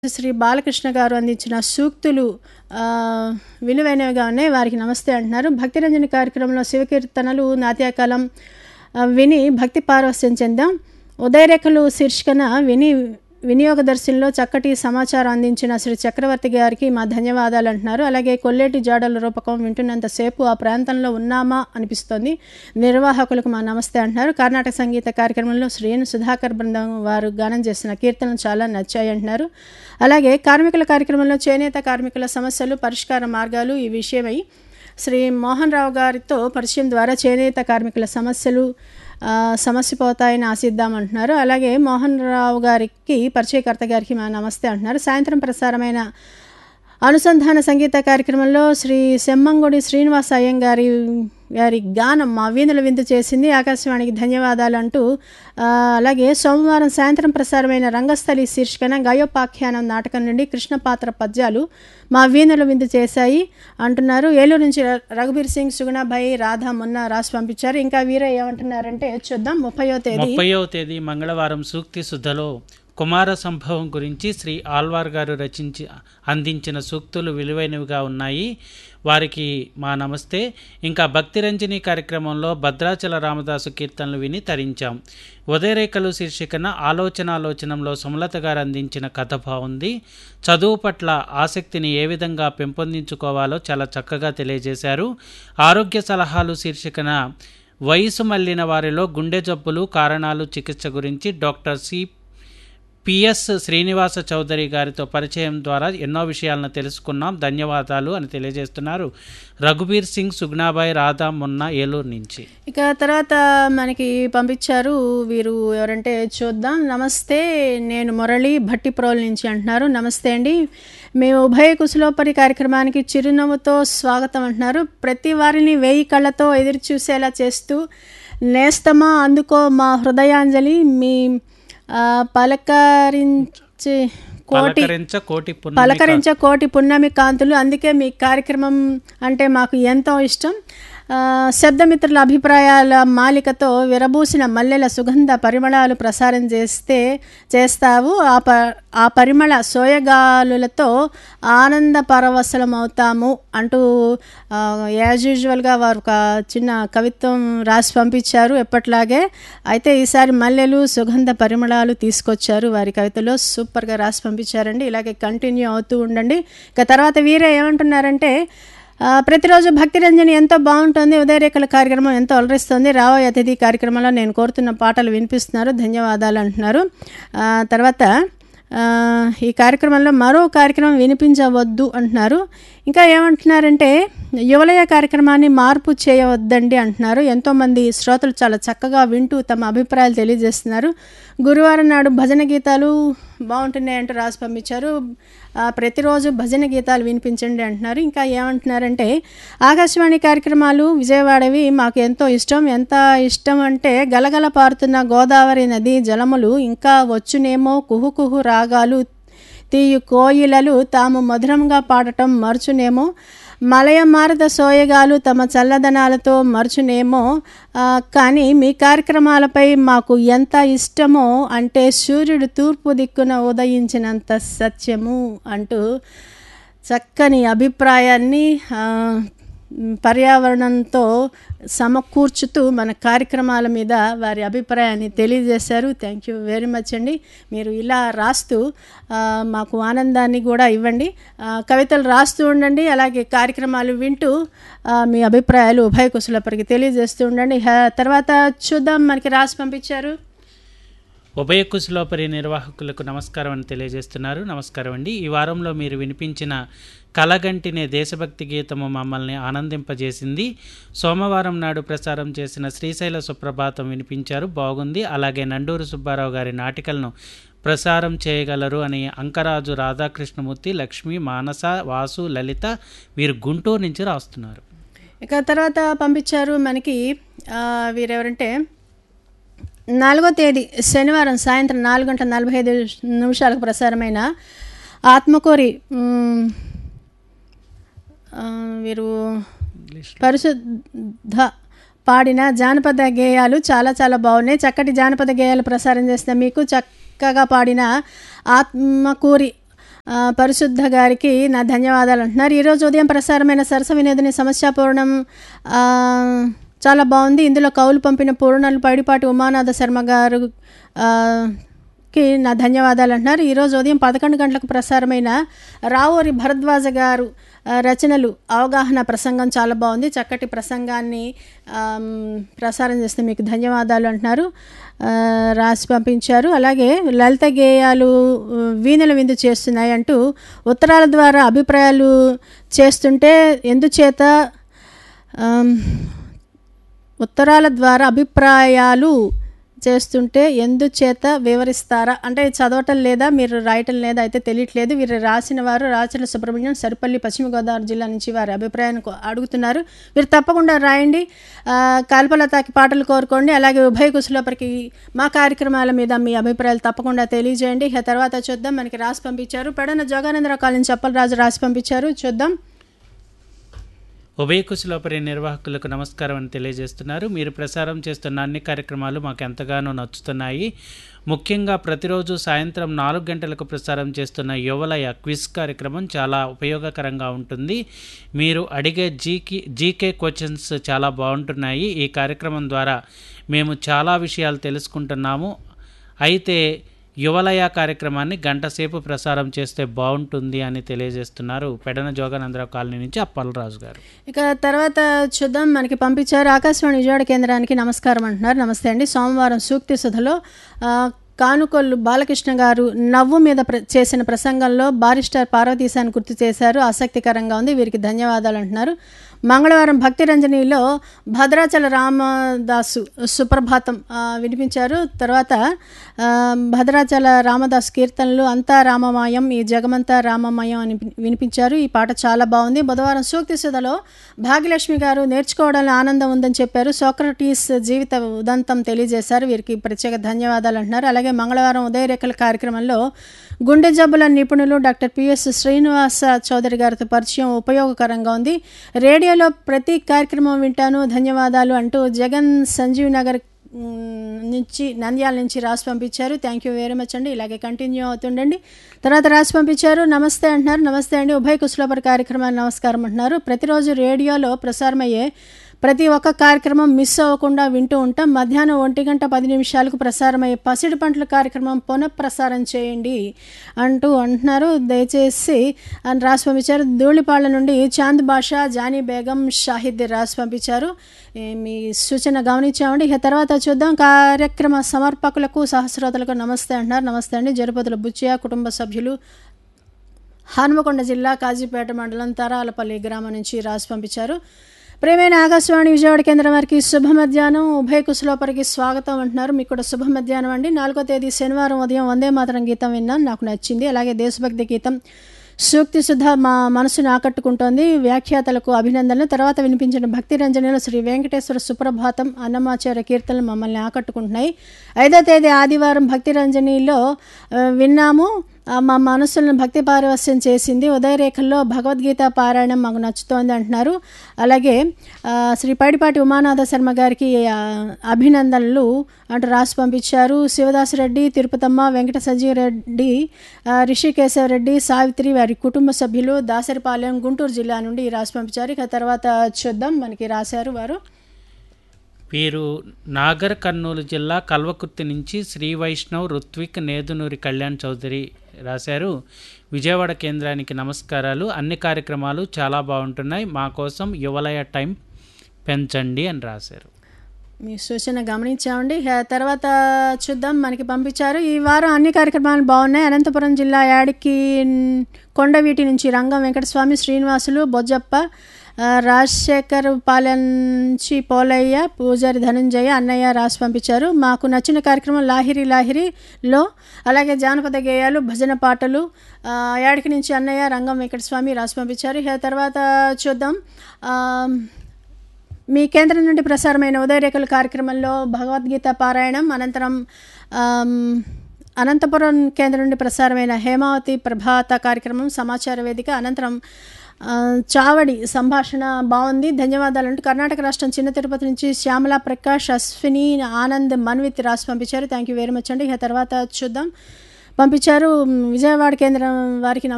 శ్రీ బాలకృష్ణ గారు అందించిన సూక్తులు ఆ, విలువైనవిగా ఉన్నాయి వారికి నమస్తే అంటున్నారు భక్తిరంజని కార్యక్రమంలో శివకీర్తనలు నాట్యకాలం ఆ, విని భక్తి పారవస్యం చెందాం ఉదయరేఖలు శీర్షికన విని వినియోగదర్శినిలో చక్కటి సమాచారం అందించిన శ్రీ చక్రవర్తి గారికి మా ధన్యవాదాలు అంటున్నారు అలాగే కొల్లేటి జాడల రూపకం వింటున్నంతసేపు ఆ ప్రాంతంలో ఉన్నామా అనిపిస్తోంది నిర్వాహకులకు మా నమస్తే అంటున్నారు కర్ణాటక సంగీత కార్యక్రమంలో శ్రీను సుధాకర్ బృందం వారు గానం చేసిన కీర్తనలు చాలా నచ్చాయి అంటున్నారు అలాగే కార్మికుల కార్యక్రమంలో చేనేత కార్మికుల సమస్యలు పరిష్కార మార్గాలు ఈ విషయమై శ్రీ మోహన్ రావు గారితో పరిచయం ద్వారా చేనేత కార్మికుల సమస్యలు ఆ, సమస్య పోతాయని ఆశిద్దామంటున్నారు అలాగే మోహన్ రావు గారికి పరిచయకర్త గారికి మా నమస్తే అంటున్నారు సాయంత్రం ప్రసారమైన అనుసంధాన సంగీత కార్యక్రమంలో శ్రీ సెమ్మంగుడి శ్రీనివాస అయ్యంగారి గారి గానం మా వీణుల విందు చేసింది ఆకాశవాణికి ధన్యవాదాలు అంటూ ఆ, అలాగే సోమవారం సాయంత్రం ప్రసారమైన రంగస్థలి శీర్షికన గయోపాఖ్యానం నాటకం నుండి కృష్ణ పాత్ర పద్యాలు మా వీణుల విందు చేశాయి అంటున్నారు ఏలూరు నుంచి ర- రఘుబీర్ సింగ్ సుగుణాబాయి రాధా మొన్న రాసి పంపించారు ఇంకా వీర ఏమంటున్నారంటే చూద్దాం ముప్పయో తేదీ ముప్పైవ తేదీ మంగళవారం సూక్తి శుద్ధలో కుమార సంభవం గురించి శ్రీ ఆల్వార్ గారు రచించి అందించిన సూక్తులు విలువైనవిగా ఉన్నాయి వారికి మా నమస్తే ఇంకా భక్తిరంజని కార్యక్రమంలో భద్రాచల రామదాసు కీర్తనలు విని తరించాం ఉదయరేఖలు శీర్షికన ఆలోచనాలోచనంలో సుమలత గారు అందించిన కథ బాగుంది చదువు పట్ల ఆసక్తిని ఏ విధంగా పెంపొందించుకోవాలో చాలా చక్కగా తెలియజేశారు ఆరోగ్య సలహాలు శీర్షికన వయసు మళ్లిన వారిలో గుండె జబ్బులు కారణాలు చికిత్స గురించి doctor C P S Srinivasa Chowdary గారితో పరిచయం ద్వారా ఎన్నో విషయాలను తెలుసుకున్నాం ధన్యవాదాలు అని తెలియజేస్తున్నారు రఘుబీర్ సింగ్ సుగ్నాబాయ్ రాధా మొన్న ఏలూరు నుంచి ఇక తర్వాత మనకి పంపించారు వీరు ఎవరంటే చూద్దాం నమస్తే నేను మురళి భట్టిప్రోల్ నుంచి అంటున్నారు నమస్తే అండి మేము ఉభయ కుశలోపరి కార్యక్రమానికి చిరునవ్వుతో స్వాగతం అంటున్నారు ప్రతి వారిని వేయి కళ్ళతో ఎదురు చూసేలా చేస్తూ నేస్తమా అందుకో మా హృదయాంజలి మీ ఆ, పలకరించి కోటి పలకరించ కోటి పున్నమి పలకరించ కోటి పున్నమి కాంతులు అందుకే మీ కార్యక్రమం అంటే మాకు ఎంతో ఇష్టం ఆ, శబ్దమిత్రుల అభిప్రాయాల మాలికతో విరబూసిన మల్లెల సుగంధ పరిమళాలు ప్రసారం చేస్తే చేస్తావు ఆ ప ఆ పరిమళ సోయగాలులతో ఆనంద పరవశలం అవుతాము అంటూ యాజ్ యూజువల్గా వారు ఒక చిన్న కవిత్వం రాసి పంపించారు ఎప్పట్లాగే అయితే ఈసారి మల్లెలు సుగంధ పరిమళాలు తీసుకొచ్చారు వారి కవితలో సూపర్గా రాసి పంపించారండి ఇలాగే కంటిన్యూ అవుతూ ఉండండి ఇక తర్వాత వీరే ఏమంటున్నారంటే ఆ, ప్రతిరోజు భక్తి రంజని ఎంతో బాగుంటుంది ఉదయరేఖల కార్యక్రమం ఎంతో అలరిస్తుంది రాబోయే అతిథి కార్యక్రమంలో నేను కోరుతున్న పాటలు వినిపిస్తున్నారు ధన్యవాదాలు అంటున్నారు ఆ, తర్వాత ఆ, ఈ కార్యక్రమంలో మరో కార్యక్రమం వినిపించవద్దు అంటున్నారు ఇంకా ఏమంటున్నారంటే యువలయ కార్యక్రమాన్ని మార్పు చేయవద్దండి అంటున్నారు ఎంతోమంది శ్రోతలు చాలా చక్కగా వింటూ తమ అభిప్రాయాలు తెలియజేస్తున్నారు గురువారం నాడు భజన గీతాలు బాగుంటున్నాయంటూ రాసి పంపించారు ఆ, ప్రతిరోజు భజన గీతాలు వినిపించండి అంటున్నారు ఇంకా ఏమంటున్నారంటే ఆకాశవాణి కార్యక్రమాలు విజయవాడవి మాకు ఎంతో ఇష్టం ఎంత ఇష్టం అంటే గలగల పారుతున్న గోదావరి నది జలములు ఇంకా వచ్చునేమో కుహు కుహు రాగాలు తీయు కోయిలలు తాము మధురంగా పాడటం మరచునేమో మలయమారద సోయగాలు తమ చల్లదనాలతో మరచునేమో ఆ, కానీ మీ కార్యక్రమాలపై మాకు ఎంత ఇష్టమో అంటే సూర్యుడు తూర్పు దిక్కున ఉదయించినంత సత్యము అంటూ చక్కని అభిప్రాయాన్ని ఆ, పర్యావరణంతో సమకూర్చుతూ మన కార్యక్రమాల మీద వారి అభిప్రాయాన్ని తెలియజేశారు థ్యాంక్ యూ వెరీ మచ్ అండి మీరు ఇలా రాస్తూ ఆ, మాకు ఆనందాన్ని కూడా ఇవ్వండి ఆ, కవితలు రాస్తూ ఉండండి అలాగే కార్యక్రమాలు వింటూ ఆ, మీ అభిప్రాయాలు ఉభయ కుశలపరికి తెలియజేస్తూ ఉండండి హ- తర్వాత చూద్దాం మనకి రాసి పంపించారు ఉభయ కుశలోపరి నిర్వాహకులకు నమస్కారం అని తెలియజేస్తున్నారు నమస్కారం అండి ఈ వారంలో మీరు వినిపించిన కలగంటినే దేశభక్తి గీతము మమ్మల్ని ఆనందింపజేసింది సోమవారం నాడు ప్రసారం చేసిన శ్రీశైల సుప్రభాతం వినిపించారు బాగుంది అలాగే నండూరు సుబ్బారావు గారి నాటికలను ప్రసారం చేయగలరు అని అంకరాజు రాధాకృష్ణమూర్తి లక్ష్మి మానస వాసు లలిత వీరు గుంటూరు నుంచి రాస్తున్నారు ఇక తర్వాత పంపించారు మనకి ఆ, వీరెవరంటే నాలుగో తేదీ శనివారం సాయంత్రం నాలుగు గంటల నలభై ఐదు నిమిషాలకు ప్రసారమైన ఆత్మకూరి మ్, ఆ, వీరు పరిశుద్ధ పాడిన జానపద గేయాలు చాలా చాలా బాగున్నాయి చక్కటి జానపద గేయాలు ప్రసారం చేసిన మీకు చక్కగా పాడిన ఆత్మకూరి ఆ, పరిశుద్ధ గారికి నా ధన్యవాదాలు అంటున్నారు ఈరోజు ఉదయం ప్రసారమైన సరస వినోదిని సమస్యాపూర్ణం ఆ, చాలా బాగుంది ఇందులో కౌలు పంపిన పూర్ణలు పైడిపాటి ఉమానాథ శర్మ గారు ఆ, కి నా ధన్యవాదాలు అంటున్నారు ఈరోజు ఉదయం పదకొండు గంటలకు ప్రసారమైన రావూరి భరద్వాజ గారు ఆ, రచనలు అవగాహన ప్రసంగం చాలా బాగుంది చక్కటి ప్రసంగాన్ని ఆమ్, ప్రసారం చేస్తే మీకు ధన్యవాదాలు అంటున్నారు ఆ, రాసి పంపించారు అలాగే లలిత గేయాలు ఆ, వీణల విందు చేస్తున్నాయి అంటూ ఉత్తరాల ద్వారా అభిప్రాయాలు చేస్తుంటే ఎందుచేత ఆమ్, ఉత్తరాల ద్వారా అభిప్రాయాలు చేస్తుంటే ఎందుచేత వివరిస్తారా అంటే చదవటం లేదా మీరు రాయటం లేదా అయితే తెలియట్లేదు వీరు రాసిన వారు రాచల సుబ్రహ్మణ్యం సరిపల్లి పశ్చిమ గోదావరి జిల్లా నుంచి వారి అభిప్రాయాన్ని కో- అడుగుతున్నారు మీరు తప్పకుండా రాయండి ఆ, కల్పలతాకి పాటలు కోరుకోండి అలాగే ఉభయ కుశలోపరికి మా కార్యక్రమాల మీద మీ అభిప్రాయాలు తప్పకుండా తెలియజేయండి ఇక తర్వాత చూద్దాం మనకి రాసి పంపించారు పెడన జోగానందరావు కాలేజ్ చెప్పలరాజు రాసి పంపించారు చూద్దాం ఉభయ కుశలోపరి నిర్వాహకులకు నమస్కారం అని తెలియజేస్తున్నారు మీరు ప్రసారం చేస్తున్న అన్ని కార్యక్రమాలు మాకు ఎంతగానో నచ్చుతున్నాయి ముఖ్యంగా ప్రతిరోజు సాయంత్రం నాలుగు గంటలకు ప్రసారం చేస్తున్న యువలయ క్విజ్ కార్యక్రమం చాలా ఉపయోగకరంగా ఉంటుంది మీరు అడిగే జీకి జీకే క్వశ్చన్స్ చాలా బాగుంటున్నాయి ఈ కార్యక్రమం ద్వారా మేము చాలా విషయాలు తెలుసుకుంటున్నాము అయితే యువలయ కార్యక్రమాన్ని గంట సేపు ప్రసారం చేస్తే బాగుంటుంది అని తెలియజేస్తున్నారు పెడన జోగానందరావు కాలనీ నుంచి అప్పలరాజు గారు ఇక తర్వాత చూద్దాం మనకి పంపించారు ఆకాశవాణి విజయవాడ కేంద్రానికి నమస్కారం అంటున్నారు నమస్తే అండి సోమవారం సూక్తి సుధలో ఆ, కానుకొల్లు బాలకృష్ణ గారు నవ్వు మీద ప్ర చేసిన ప్రసంగంలో బారిస్టర్ పార్వతీశాన్ని గుర్తు చేశారు ఆసక్తికరంగా ఉంది వీరికి ధన్యవాదాలు అంటున్నారు మంగళవారం భక్తి రంజనిలో భద్రాచల రామదాసు సుప్రభాతం ఆ, వినిపించారు తర్వాత ఆ, భద్రాచల రామదాస్ కీర్తనలు అంతా రామమయం ఈ జగమంతా రామమయం అని వినిపించారు ఈ పాట చాలా బాగుంది బుధవారం సూక్తి సుధలో భాగ్యలక్ష్మి గారు నేర్చుకోవడంలో ఆనందం ఉందని చెప్పారు సోక్రటీస్ జీవిత ఉదంతం తెలియజేశారు వీరికి ప్రత్యేక ధన్యవాదాలు అంటున్నారు అలాగే మంగళవారం ఉదయరేఖల కార్యక్రమంలో గుండె జబ్బుల నిపుణులు డాక్టర్ పిఎస్ శ్రీనివాస చౌదరి గారితో పరిచయం ఉపయోగకరంగా ఉంది రేడియోలో ప్రతి కార్యక్రమం వింటాను ధన్యవాదాలు అంటూ జగన్ సంజీవ్ నగర్ మ్, నుంచి నంద్యాల నుంచి రాసి పంపించారు థ్యాంక్ యూ వెరీ మచ్ అండి ఇలాగే కంటిన్యూ అవుతుండండి తర్వాత రాసి పంపించారు నమస్తే అంటున్నారు నమస్తే అండి ఉభయ కుశలపరి కార్యక్రమాన్ని నమస్కారం అంటున్నారు ప్రతిరోజు రేడియోలో ప్రసారమయ్యే ప్రతి ఒక్క కార్యక్రమం మిస్ అవ్వకుండా వింటూ ఉంటాం మధ్యాహ్నం ఒంటి గంట పది నిమిషాలకు ప్రసారమయ్యే పసిడి పంటల కార్యక్రమం పునఃప్రసారం చేయండి అంటూ అంటున్నారు దయచేసి అని రాసి పంపించారు ధూళిపాళ్ల నుండి చాంద్ బాషా జానీ బేగం షాహిద్ రాసి పంపించారు ఏ, మీ సూచన గమనించామండి ఇక తర్వాత చూద్దాం కార్యక్రమ సమర్పకులకు సహస్రోతలకు నమస్తే అంటున్నారు నమస్తే అండి జరుపతుల బుచ్చయ్య కుటుంబ సభ్యులు హనుమకొండ జిల్లా కాజీపేట మండలం తరాలపల్లి గ్రామం నుంచి రాసి పంపించారు ప్రేమైన ఆకాశవాణి విజయవాడ కేంద్రం వారికి శుభ మధ్యాహ్నం ఉభయ కుశలోపరికి స్వాగతం అంటున్నారు మీకు కూడా శుభ మధ్యాహ్నం అండి నాలుగో తేదీ శనివారం ఉదయం వందే మాతరం గీతం విన్నాను నాకు నచ్చింది అలాగే దేశభక్తి గీతం సూక్తి సుధ మా మనసును ఆకట్టుకుంటోంది వ్యాఖ్యాతలకు అభినందనలు తర్వాత వినిపించిన భక్తి రంజనలో శ్రీ వెంకటేశ్వర సుప్రభాతం అన్నమాచార్య కీర్తనలు మమ్మల్ని ఆకట్టుకుంటున్నాయి ఐదో తేదీ ఆదివారం భక్తి రంజనిలో ఆ, విన్నాము ఆ, మా మనసులను భక్తి పారవస్యం చేసింది ఉదయరేఖల్లో భగవద్గీత పారాయణం మాకు నచ్చుతోంది అంటున్నారు అలాగే ఆ, శ్రీ పైడిపాటి ఉమానాథ శర్మ గారికి ఆ, అభినందనలు అంటూ రాసి పంపించారు శివదాసరెడ్డి తిరుపతమ్మ వెంకట సంజీవరెడ్డి ఆ, రిషికేశవరెడ్డి సావిత్రి వారి కుటుంబ సభ్యులు దాసరిపాలెం గుంటూరు జిల్లా నుండి రాసి పంపించారు ఇక తర్వాత చూద్దాం మనకి రాశారు వారు వీరు నాగర్ కర్నూలు జిల్లా కల్వకుర్తి నుంచి శ్రీ వైష్ణవ్ రుత్విక్ నేదునూరి కళ్యాణ్ చౌదరి రాశారు విజయవాడ కేంద్రానికి నమస్కారాలు అన్ని కార్యక్రమాలు చాలా బాగుంటున్నాయి మా కోసం యువలయ టైం పెంచండి అని రాశారు మీ సూచన గమనించామండి ఇక తర్వాత చూద్దాం మనకి పంపించారు ఈ వారం అన్ని కార్యక్రమాలు బాగున్నాయి అనంతపురం జిల్లా యాడికి కొండవీటి నుంచి రంగం వెంకటస్వామి శ్రీనివాసులు బొజ్జప్ప ఆ, రాజశేఖర్ పాలెం నుంచి పోలయ్య పూజారి ధనంజయ అన్నయ్య రాసి పంపించారు మాకు నచ్చిన కార్యక్రమం లాహిరి లాహిరిలో అలాగే జానపద గేయాలు భజన పాటలు ఆ, యాడికి నుంచి అన్నయ్య రంగం వెంకటస్వామి రాసి పంపించారు ఇక తర్వాత చూద్దాం ఆ, మీ కేంద్రం నుండి ప్రసారమైన ఉదయరేఖల కార్యక్రమంలో భగవద్గీత పారాయణం అనంతరం ఆమ్, అనంతపురం కేంద్రం నుండి ప్రసారమైన హేమావతి ప్రభాత కార్యక్రమం సమాచార వేదిక అనంతరం ఆ, చావడి సంభాషణ బాగుంది ధన్యవాదాలు అంటూ కర్ణాటక రాష్ట్రం చిన్న తిరుపతి నుంచి శ్యామల ప్రకాష్ అశ్విని ఆనంద్ మన్విత్ రాసి పంపించారు థ్యాంక్ యూ వెరీ మచ్ అండి ఇక తర్వాత చూద్దాం పంపించారు విజయవాడ కేంద్రం వారికి